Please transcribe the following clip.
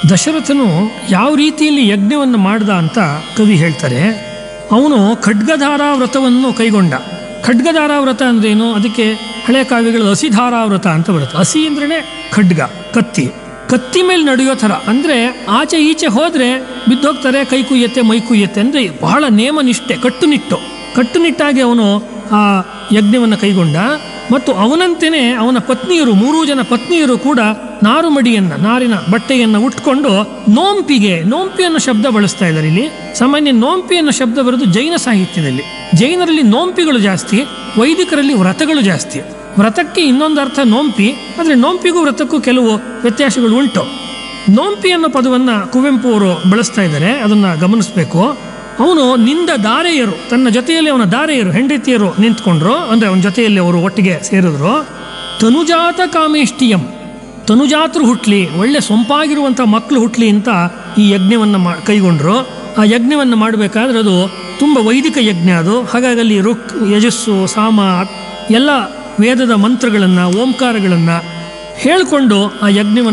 ದಶರಥನು ಯಾವ ರೀತಿಯಲ್ಲಿ ಯಜ್ಞವನ್ನು ಮಾಡ್ದ ಅಂತ ಕವಿ ಹೇಳ್ತಾರೆ ಅವನು ಖಡ್ಗಧಾರಾ ವ್ರತವನ್ನು ಕೈಗೊಂಡ ಖಡ್ಗಧಾರಾ ವ್ರತ ಅಂದ್ರೇನು ಅದಕ್ಕೆ ಹಳೆ ಕಾವ್ಯಗಳು ಹಸಿಧಾರಾ ವ್ರತ ಅಂತ ಬರುತ್ತೆ ಹಸಿ ಅಂದ್ರೇ ಖಡ್ಗ ಕತ್ತಿ ಕತ್ತಿ ಮೇಲೆ ನಡೆಯೋ ಥರ ಅಂದರೆ ಆಚೆ ಈಚೆ ಹೋದರೆ ಬಿದ್ದೋಗ್ತಾರೆ ಕೈ ಕುಯ್ಯತ್ತೆ ಮೈ ಕುಯ್ಯತ್ತೆ ಅಂದರೆ ಬಹಳ ನೇಮನಿಷ್ಠೆ ಕಟ್ಟುನಿಟ್ಟು ಕಟ್ಟುನಿಟ್ಟಾಗಿ ಅವನು ಆ ಯಜ್ಞವನ್ನು ಕೈಗೊಂಡ ಮತ್ತು ಅವನಂತೆಯೇ ಅವನ ಪತ್ನಿಯರು ಮೂರೂ ಜನ ಪತ್ನಿಯರು ಕೂಡ ನಾರುಮಡಿಯನ್ನು ನಾರಿನ ಬಟ್ಟೆಯನ್ನು ಉಟ್ಕೊಂಡು ನೋಂಪಿಗೆ ನೋಂಪಿ ಅನ್ನೋ ಶಬ್ದ ಬಳಸ್ತಾ ಇದ್ದಾರೆ ಇಲ್ಲಿ ಸಾಮಾನ್ಯ ನೋಂಪಿ ಅನ್ನೋ ಶಬ್ದ ಬರೋದು ಜೈನ ಸಾಹಿತ್ಯದಲ್ಲಿ ಜೈನರಲ್ಲಿ ನೋಂಪಿಗಳು ಜಾಸ್ತಿ ವೈದಿಕರಲ್ಲಿ ವ್ರತಗಳು ಜಾಸ್ತಿ ವ್ರತಕ್ಕೆ ಇನ್ನೊಂದು ಅರ್ಥ ನೋಂಪಿ ಆದರೆ ನೋಂಪಿಗೂ ವ್ರತಕ್ಕೂ ಕೆಲವು ವ್ಯತ್ಯಾಸಗಳು ಉಂಟು ನೋಂಪಿ ಅನ್ನೋ ಪದವನ್ನು ಕುವೆಂಪು ಅವರು ಬಳಸ್ತಾ ಇದ್ದಾರೆ ಅದನ್ನು ಗಮನಿಸಬೇಕು ಅವನು ನಿಂದ ದಾರೆಯರು ತನ್ನ ಜೊತೆಯಲ್ಲಿ ಅವನ ದಾರೆಯರು ಹೆಂಡತಿಯರು ನಿಂತ್ಕೊಂಡ್ರು ಅಂದರೆ ಅವನ ಜೊತೆಯಲ್ಲಿ ಅವರು ಒಟ್ಟಿಗೆ ಸೇರಿದ್ರು ತನುಜಾತ ಕಾಮೇಷ್ಟಿಯಂ ತನುಜಾತರು ಹುಟ್ಲಿ ಒಳ್ಳೆ ಸೊಂಪಾಗಿರುವಂಥ ಮಕ್ಕಳು ಹುಟ್ಲಿ ಅಂತ ಈ ಯಜ್ಞವನ್ನು ಮಾ ಕೈಗೊಂಡ್ರು ಆ ಯಜ್ಞವನ್ನು ಮಾಡಬೇಕಾದ್ರೆ ಅದು ತುಂಬ ವೈದಿಕ ಯಜ್ಞ ಅದು ಹಾಗಾಗಿ ಅಲ್ಲಿ ರುಕ್ ಯಜಸ್ಸು ಸಾಮ ಎಲ್ಲ ವೇದದ ಮಂತ್ರಗಳನ್ನು ಓಂಕಾರಗಳನ್ನು ಹೇಳಿಕೊಂಡು ಆ ಯಜ್ಞವನ್ನು